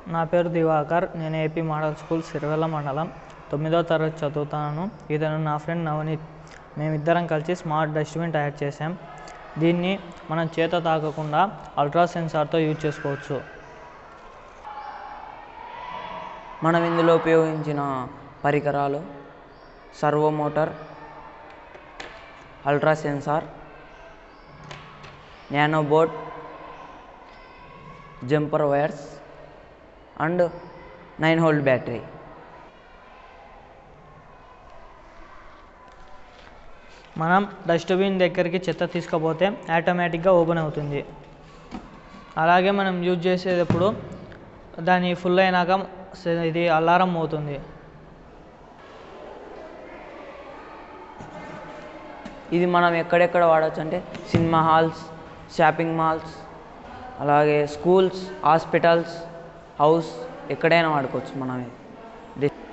నా పేరు దివాకర్ నేను ఏపీ మోడల్ స్కూల్ సిరివెల్ల మండలం తొమ్మిదో తరగతి చదువుతాను ఇతను నా ఫ్రెండ్ నవనీత్ మేమిద్దరం కలిసి స్మార్ట్ డస్ట్బిన్ తయారు చేసాం దీన్ని మనం చేత తాకకుండా అల్ట్రా సెన్సార్తో యూజ్ చేసుకోవచ్చు మనం ఇందులో ఉపయోగించిన పరికరాలు servo motor ultra sensor nano board jumper wires and nine volt battery మనం డస్ట్బిన్ దగ్గరికి చెత్త తీసుకపోతే ఆటోమేటిక్గా ఓపెన్ అవుతుంది అలాగే మనం యూజ్ చేసేటప్పుడు దాని ఫుల్ అయినాక స- ఇది అలారం అవుతుంది ఇది మనం ఎక్కడెక్కడ వాడచ్చు అంటే సినిమా హాల్స్ షాపింగ్ మాల్స్ అలాగే స్కూల్స్ హాస్పిటల్స్ హౌస్ ఎక్కడైనా వాడుకోవచ్చు మనం ఇది